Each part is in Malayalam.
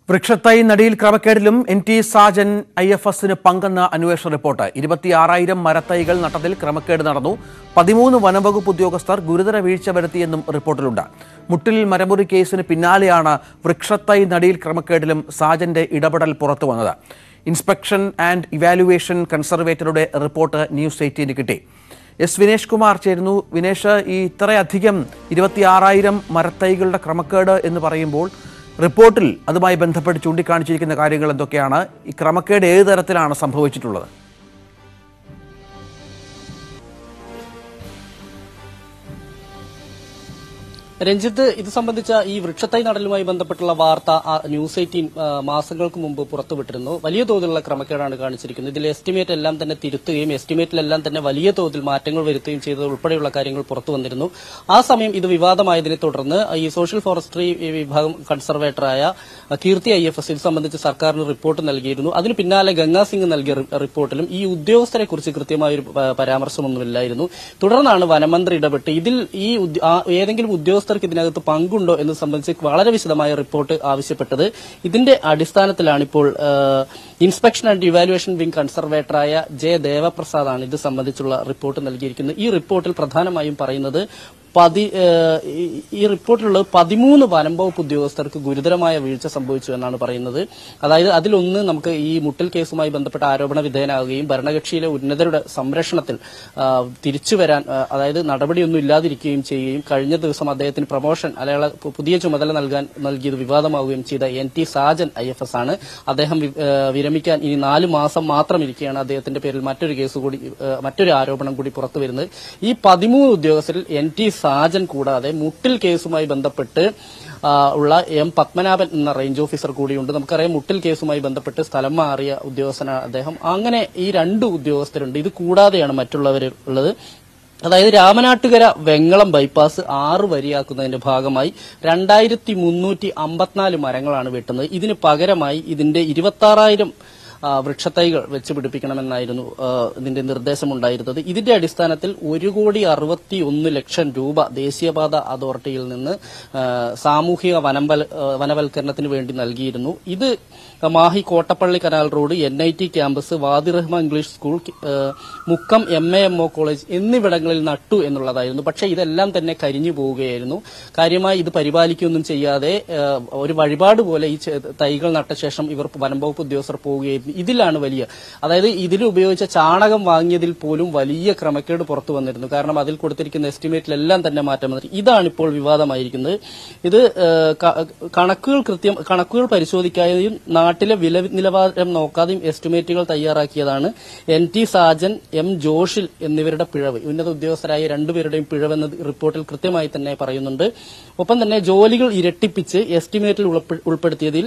വൃക്ഷത്തൈ നടിയിൽ ക്രമക്കേടിലും N T Sajan I F എസിന് പങ്കെന്ന അന്വേഷണ റിപ്പോർട്ട് ഇരുപത്തിയാറായിരം മരത്തൈകൾ നട്ടതിൽ ക്രമക്കേട് നടന്നു പതിമൂന്ന് വനംവകുപ്പ് ഉദ്യോഗസ്ഥർ ഗുരുതര വീഴ്ച വരുത്തിയെന്നും റിപ്പോർട്ടിലുണ്ട് മുട്ടിൽ മരമുറി കേസിന് പിന്നാലെയാണ് വൃക്ഷത്തൈ നടിയിൽ ക്രമക്കേടിലും സാജന്റെ ഇടപെടൽ പുറത്തു വന്നത് ഇൻസ്പെക്ഷൻ ആൻഡ് ഇവാലുവേഷൻ കൺസർവേറ്ററുടെ റിപ്പോർട്ട് ന്യൂസ് എയ്റ്റീന് കിട്ടി എസ് വിനേഷ് കുമാർ ചേരുന്നു വിനേഷ് ഈ ഇത്രയധികം ഇരുപത്തിയാറായിരം മരത്തൈകളുടെ ക്രമക്കേട് എന്ന് പറയുമ്പോൾ റിപ്പോർട്ടിൽ അതുമായി ബന്ധപ്പെട്ട് ചൂണ്ടിക്കാണിച്ചിരിക്കുന്ന കാര്യങ്ങൾ എന്തൊക്കെയാണ് ഈ ക്രമക്കേട് ഏത് തരത്തിലാണ് സംഭവിച്ചിട്ടുള്ളത് രഞ്ജിത്ത് ഇത് സംബന്ധിച്ച ഈ വൃക്ഷത്തൈ നടലുമായി ബന്ധപ്പെട്ടുള്ള വാർത്ത ആ, ന്യൂസ് എയ്റ്റീൻ ആ, മാസങ്ങൾക്ക് മുമ്പ് പുറത്തുവിട്ടിരുന്നു വലിയ തോതിലുള്ള ക്രമക്കേടാണ് കാണിച്ചിരിക്കുന്നത് ഇതിൽ എസ്റ്റിമേറ്റ് എല്ലാം തന്നെ തിരുത്തുകയും എസ്റ്റിമേറ്റിലെല്ലാം തന്നെ വലിയ തോതിൽ മാറ്റങ്ങൾ വരുത്തുകയും ചെയ്തത് ഉൾപ്പെടെയുള്ള കാര്യങ്ങൾ പുറത്തു വന്നിരുന്നു ആ സമയം ഇത് വിവാദമായതിനെ തുടർന്ന് ഈ സോഷ്യൽ ഫോറസ്ട്രി വിഭാഗം കൺസർവേറ്ററായ ആ, കീർത്തി ഐ എഫ് എസ് ഇത് സംബന്ധിച്ച് സർക്കാരിന് റിപ്പോർട്ട് നൽകിയിരുന്നു അതിന് പിന്നാലെ ഗംഗാ സിംഗ് നൽകിയ റി- റിപ്പോർട്ടിലും ഈ ഉദ്യോഗസ്ഥരെ കുറിച്ച് കൃത്യമായ ഒരു പ- പരാമർശമൊന്നുമില്ലായിരുന്നു തുടർന്നാണ് വനമന്ത്രി ഇടപെട്ട് ഇതിൽ ഈ ഉദ്യ- ആ ഏതെങ്കിലും ഉദ്യോഗസ്ഥർക്ക് ഇതിനകത്ത് പങ്കുണ്ടോ എന്ന് സംബന്ധിച്ച് വളരെ വിശദമായ റിപ്പോർട്ട് ആവശ്യപ്പെട്ടത് ഇതിന്റെ അടിസ്ഥാനത്തിലാണ് ഇപ്പോൾ ആ, ഇൻസ്പെക്ഷൻ ആൻഡ് ഇവാലുവേഷൻ വിംഗ് കൺസർവേറ്ററായ ജെ ദേവപ്രസാദാണ് ഇത് സംബന്ധിച്ചുള്ള റിപ്പോർട്ട് നൽകിയിരിക്കുന്നത് ഈ റിപ്പോർട്ടിൽ പ്രധാനമായും പറയുന്നത് പതി ഏഹ് ഈ- ഈ റിപ്പോർട്ടിലുള്ളത് പതിമൂന്ന് വനം വകുപ്പ് ഉദ്യോഗസ്ഥർക്ക് ഗുരുതരമായ വീഴ്ച സംഭവിച്ചു എന്നാണ് പറയുന്നത് അതായത് അതിലൊന്ന് നമുക്ക് ഈ മുട്ടൽ കേസുമായി ബന്ധപ്പെട്ട ആരോപണ വിധേയനാവുകയും ഭരണകക്ഷിയിലെ ഉന്നതരുടെ സംരക്ഷണത്തിൽ ആ, തിരിച്ചു വരാൻ ആ, അതായത് നടപടിയൊന്നും ഇല്ലാതിരിക്കുകയും ചെയ്യുകയും കഴിഞ്ഞ ദിവസം അദ്ദേഹത്തിന് പ്രൊമോഷൻ അയാളെ പു- പുതിയ ചുമതല നൽകാൻ നൽകിയത് വിവാദമാവുകയും ചെയ്ത N T Sajan I F S ആണ് അദ്ദേഹം വി- ഏഹ് വിരമിക്കാൻ ഇനി നാല് മാസം മാത്രം ഇരിക്കുകയാണ് അദ്ദേഹത്തിന്റെ പേരിൽ മറ്റൊരു കേസ് കൂടി ഏഹ് മറ്റൊരു ആരോപണം കൂടി പുറത്തു വരുന്നത് ഈ പതിമൂന്ന് ഉദ്യോഗസ്ഥരിൽ എൻ ടി സാജൻ കൂടാതെ മുട്ടിൽ കേസുമായി ബന്ധപ്പെട്ട് ആ, ഉള്ള എം പത്മനാഭൻ എന്ന റേഞ്ച് ഓഫീസർ കൂടിയുണ്ട് നമുക്കറിയാം മുട്ടിൽ കേസുമായി ബന്ധപ്പെട്ട് സ്ഥലം മാറിയ ഉദ്യോഗസ്ഥനാണ് അദ്ദേഹം അങ്ങനെ ഈ രണ്ട് ഉദ്യോഗസ്ഥരുണ്ട് ഇത് കൂടാതെയാണ് മറ്റുള്ളവർ ഉള്ളത് അതായത് രാമനാട്ടുകര വെങ്ങളം ബൈപ്പാസ് ആറ് വരിയാക്കുന്നതിന്റെ ഭാഗമായി രണ്ടായിരത്തി മുന്നൂറ്റി അമ്പത്തിനാല് മരങ്ങളാണ് വെട്ടുന്നത് ഇതിന് പകരമായി ഇതിന്റെ ഇരുപത്തി ആ, വൃക്ഷത്തൈകൾ വെച്ച് പിടിപ്പിക്കണമെന്നായിരുന്നു ആ, ഇതിന്റെ നിർദ്ദേശമുണ്ടായിരുന്നത് ഇതിന്റെ അടിസ്ഥാനത്തിൽ ഒരു കോടി അറുപത്തി ഒന്ന് ലക്ഷം രൂപ ദേശീയപാത അതോറിറ്റിയിൽ നിന്ന് ആ, സാമൂഹിക വനംവൽ ആ, വനവൽക്കരണത്തിന് വേണ്ടി നൽകിയിരുന്നു ഇത് Mahe Kottappally canal road N I T campus Wadirahma English school ആ, Mukkam M A M O college എന്നിവിടങ്ങളിൽ നട്ടു എന്നുള്ളതായിരുന്നു പക്ഷേ ഇതെല്ലാം തന്നെ കരിഞ്ഞു പോവുകയായിരുന്നു കാര്യമായി ഇത് പരിപാലിക്കുകയൊന്നും ചെയ്യാതെ ആ, ഒരു വഴിപാട് പോലെ ഈ ചെ- തൈകൾ നട്ട ശേഷം ഇവർ വനം വകുപ്പ് ഉദ്യോഗസ്ഥർ പോവുകയായിരുന്നു ഇതിലാണ് വലിയ അതായത് ഇതിൽ ഉപയോഗിച്ച ചാണകം വാങ്ങിയതിൽ പോലും വലിയ ക്രമക്കേട് പുറത്തു വന്നിരുന്നു കാരണം അതിൽ കൊടുത്തിരിക്കുന്ന എസ്റ്റിമേറ്റിലെല്ലാം തന്നെ മാറ്റം വന്നിട്ട് ഇതാണ് ഇപ്പോൾ വിവാദമായിരിക്കുന്നത് ഇത് ആ, ക- കണക്കുകൾ കൃത്യം കണക്കുകൾ പരിശോധിക്കാതെയും നാട്ടിലെ വില നിലവാരം നോക്കാതെയും എസ്റ്റിമേറ്റുകൾ തയ്യാറാക്കിയതാണ് N T Sajan M Joshil എന്നിവരുടെ പിഴവ് ഉന്നത ഉദ്യോഗസ്ഥരായ രണ്ടുപേരുടെയും പിഴവെന്ന് റിപ്പോർട്ടിൽ കൃത്യമായി തന്നെ പറയുന്നുണ്ട് ഒപ്പം തന്നെ ജോലികൾ ഇരട്ടിപ്പിച്ച് എസ്റ്റിമേറ്റിൽ ഉൾപ്പെ- ഉൾപ്പെടുത്തിയതിൽ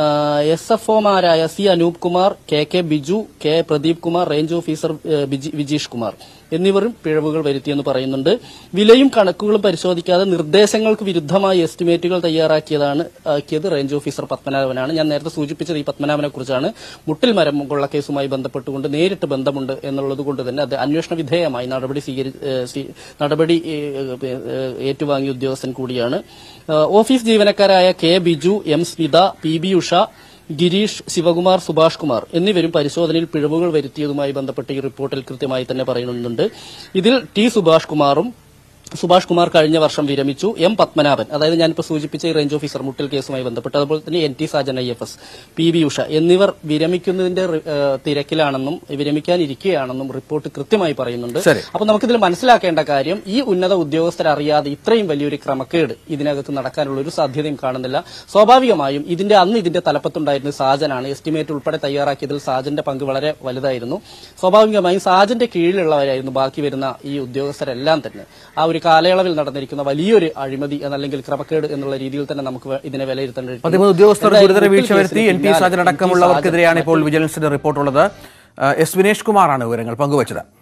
എസ് എഫ് ഒമാരായ C Anoop Kumar K K Biju K Pradeep Kumar range officer ഏ, ബിജി- വിജീഷ് കുമാർ എന്നിവരും പിഴവുകൾ വരുത്തിയെന്ന് പറയുന്നുണ്ട് വിലയും കണക്കുകളും പരിശോധിക്കാതെ നിർദ്ദേശങ്ങൾക്ക് വിരുദ്ധമായി എസ്റ്റിമേറ്റുകൾ തയ്യാറാക്കിയതാണ് ആക്കിയത് റേഞ്ച് ഓഫീസർ പത്മനാഭനാണ് ഞാൻ നേരത്തെ സൂചിപ്പിച്ചത് ഈ പത്മനാഭനെ കുറിച്ചാണ് മുട്ടിൽ മരം കൊള്ള കേസുമായി ബന്ധപ്പെട്ടുകൊണ്ട് നേരിട്ട് ബന്ധമുണ്ട് എന്നുള്ളത് കൊണ്ട് തന്നെ അത് അന്വേഷണ വിധേയമായി നടപടി സ്വീകരി ഏ, സ്വീ- നടപടി ഏ, ഏ, ഏറ്റുവാങ്ങിയ ഉദ്യോഗസ്ഥൻ കൂടിയാണ് ഏ, ഓഫീസ് ജീവനക്കാരായ K Biju M Smitha P B Usha Gireesh Sivakumar Subhash Kumar എന്നിവരും പരിശോധനയിൽ പിഴവുകൾ വരുത്തിയതുമായി ബന്ധപ്പെട്ട് ഈ റിപ്പോർട്ടിൽ കൃത്യമായി തന്നെ പറയുന്നുണ്ട് ഇതിൽ ടി സുഭാഷ് കുമാറും സുഭാഷ് കുമാർ കഴിഞ്ഞ വർഷം വിരമിച്ചു എം പത്മനാഭൻ അതായത് ഞാനിപ്പോൾ സൂചിപ്പിച്ച ഈ റേഞ്ച് ഓഫീസർ മുട്ടിൽ കേസുമായി ബന്ധപ്പെട്ട് അതുപോലെ തന്നെ N T Sajan I F S P B Usha എന്നിവർ വിരമിക്കുന്നതിന്റെ റി- ഏഹ് തിരക്കിലാണെന്നും വിരമിക്കാനിരിക്കുകയാണെന്നും റിപ്പോർട്ട് കൃത്യമായി പറയുന്നുണ്ട് ശരി. അപ്പൊ നമുക്കിതിൽ മനസ്സിലാക്കേണ്ട കാര്യം ഈ ഉന്നത ഉദ്യോഗസ്ഥർ അറിയാതെ ഇത്രയും വലിയൊരു ക്രമക്കേട് ഇതിനകത്ത് നടക്കാനുള്ള ഒരു സാധ്യതയും കാണുന്നില്ല സ്വാഭാവികമായും ഇതിന്റെ അന്ന് ഇതിന്റെ തലപ്പത്തുണ്ടായിരുന്ന സാജനാണ് എസ്റ്റിമേറ്റ് ഉൾപ്പെടെ തയ്യാറാക്കിയതിൽ സാജന്റെ പങ്ക് വളരെ വലുതായിരുന്നു സ്വാഭാവികമായും സാജന്റെ കീഴിലുള്ളവരായിരുന്നു ബാക്കി വരുന്ന ഈ ഉദ്യോഗസ്ഥരെല്ലാം തന്നെ ആ ഒരു കാലയളവിൽ നടന്നിരിക്കുന്ന വലിയൊരു അഴിമതി എന്നല്ലെങ്കിൽ ക്രമക്കേട് എന്നുള്ള രീതിയിൽ തന്നെ നമുക്ക് വേ- ഇതിനെ വിലയിരുത്തേണ്ടി പതിമൂന്ന് ഉദ്യോഗസ്ഥർ ഗുരുതര വീഴ്ച വരുത്തി എൻ ടി പിന്നാലെ സാജൻ അടക്കമുള്ളവർക്കെതിരെയാണ് ഇപ്പോൾ വിജിലൻസിന്റെ റിപ്പോർട്ടുള്ളത് എസ് വിനേഷ് കുമാറാണ് വിവരങ്ങൾ പങ്കുവച്ചത്